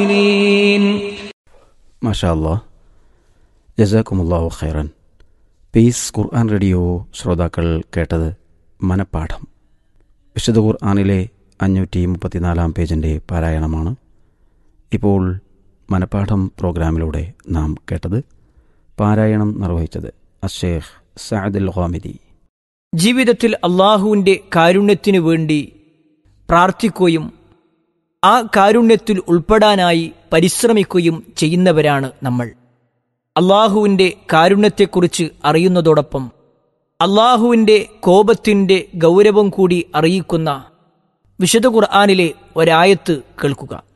മാഷാ അല്ലാ ജസാക്കുമുല്ലാഹു ഖൈറൻ പീസ് ഖുർആൻ റേഡിയോ ശ്രോതാക്കൾ കേട്ടത് മനപ്പാഠം വിശുദ്ധ ഖുർആാനിലെ അഞ്ഞൂറ്റി മുപ്പത്തിനാലാം പേജിൻ്റെ പാരായണമാണ് ഇപ്പോൾ മനപ്പാഠം പ്രോഗ്രാമിലൂടെ നാം കേട്ടത് പാരായണം നിർവഹിച്ചത് അഷേഖ് സഅദുൽ ഖാമിദി ജീവിതത്തിൽ അള്ളാഹുവിൻ്റെ കാരുണ്യത്തിനു വേണ്ടി പ്രാർത്ഥിക്കുകയും ആ കാരുണ്യത്തിൽ ഉൾപ്പെടാനായി പരിശ്രമിക്കുകയും ചെയ്യുന്നവരാണ് നമ്മൾ അള്ളാഹുവിൻ്റെ കാരുണ്യത്തെക്കുറിച്ച് അറിയുന്നതോടൊപ്പം അള്ളാഹുവിൻ്റെ കോപത്തിൻ്റെ ഗൗരവം കൂടി അറിയിക്കുന്ന വിശുദ്ധ ഖുർആാനിലെ ഒരായത്ത് കേൾക്കുക